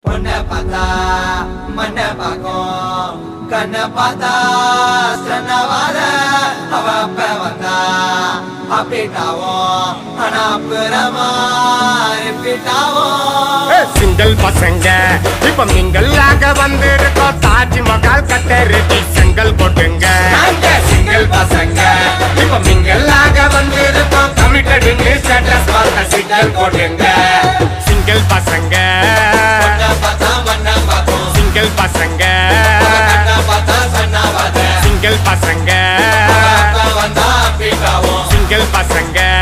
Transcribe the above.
பொண்ணை பார்த்தா மண்ணை பார்க்கும் கண்ணை பார்த்தா சன்னவாத அவ அப்ப வந்தா அப்படிட்டாவும் ஆனா அப்புறமா ரிப்பீட்டாவும் சிங்கிள் பசங்க இப்ப மிங்கல் ஆக வந்திருக்கோம் தாஜ்மஹால் கட்ட ரெடி செங்கல் போட்டுங்க நாங்க சிங்கிள் பசங்க இப்ப மிங்கல் ஆக வந்திருக்கோம் கமிட்டடுங்க ஸ்டேட்டஸ் பார்த்த சிங்கல் போட்டுங்க சிங்கிள் பசங்க பொண்ணை பார்த்தா மண்ணை பார்க்கும் சிங்கிள் பசங்க கண்ணை பார்த்தா சன்னவாத சிங்கிள் பசங்க அவ அப்ப வந்தா அப்படிட்டாவும் சிங்கிள் பசங்க